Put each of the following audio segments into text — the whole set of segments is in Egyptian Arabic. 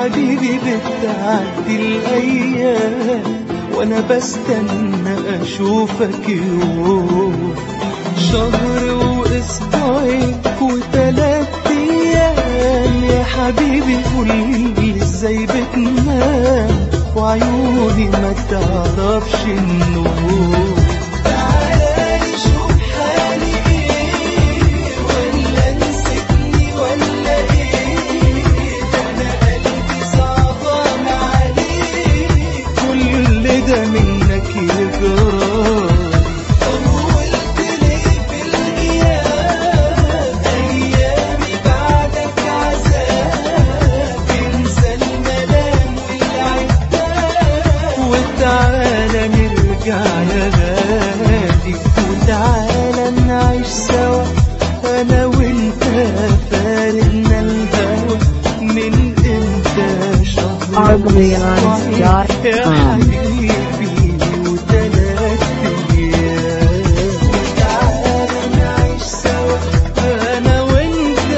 حبيبي بتعدي الأيام وأنا بستنى أشوفك يوم شهر وأسبوعين وتلات أيام يا حبيبي قولي إزاي بتنام وعيوني ما تعرفش النوم تعالى شوف حالي ايه ولا نسيتني ولا ايه ده انا قلبي صعبان عليك كل ده منك يجرى طولت ليه في الغياب ايامي بعدك عذاب انسى الملام والعتاب وتعالى نرجع يا غالي وتعالى نعيش سوا انا وانت فارقنا الهوى من امتى شهر Argleons.com. يا حبيبي وتلات ايام وتعالى نعيش سوا انا وانت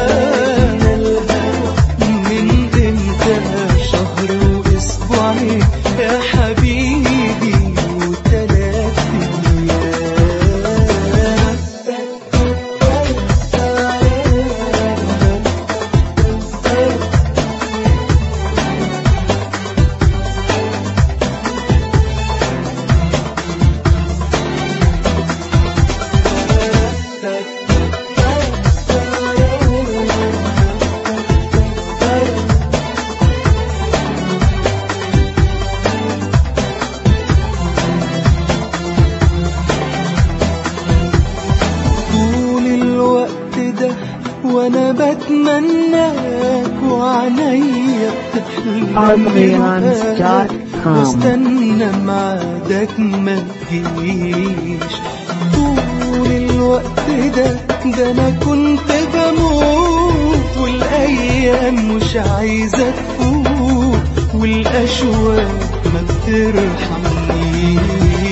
من امتى شهر واسبوعين يا حبيبي وتلات ايام طول الوقت ده وانا بتمناك وعينيا بتحلم Argleons.com. واستنى ميعادك ما تجيش طول الوقت ده ده انا كنت بموت والايام مش عايزه تفوت والاشواق ما بترحمنيش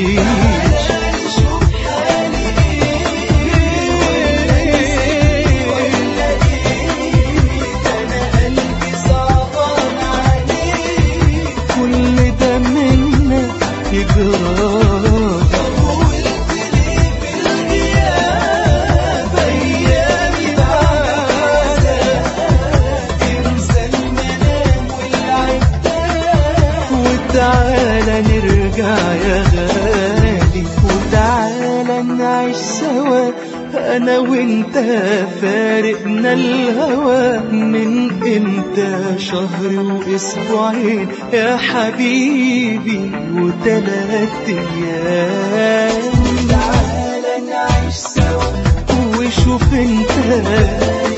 كل ده منك يجرى وتعالى نرجع يا غالي وتعالى نعيش سوا انا وانت فارقنا الهوى من امتى شهر واسبوعين يا حبيبي وتلات ايام تعالى نعيش سوا وشوف انت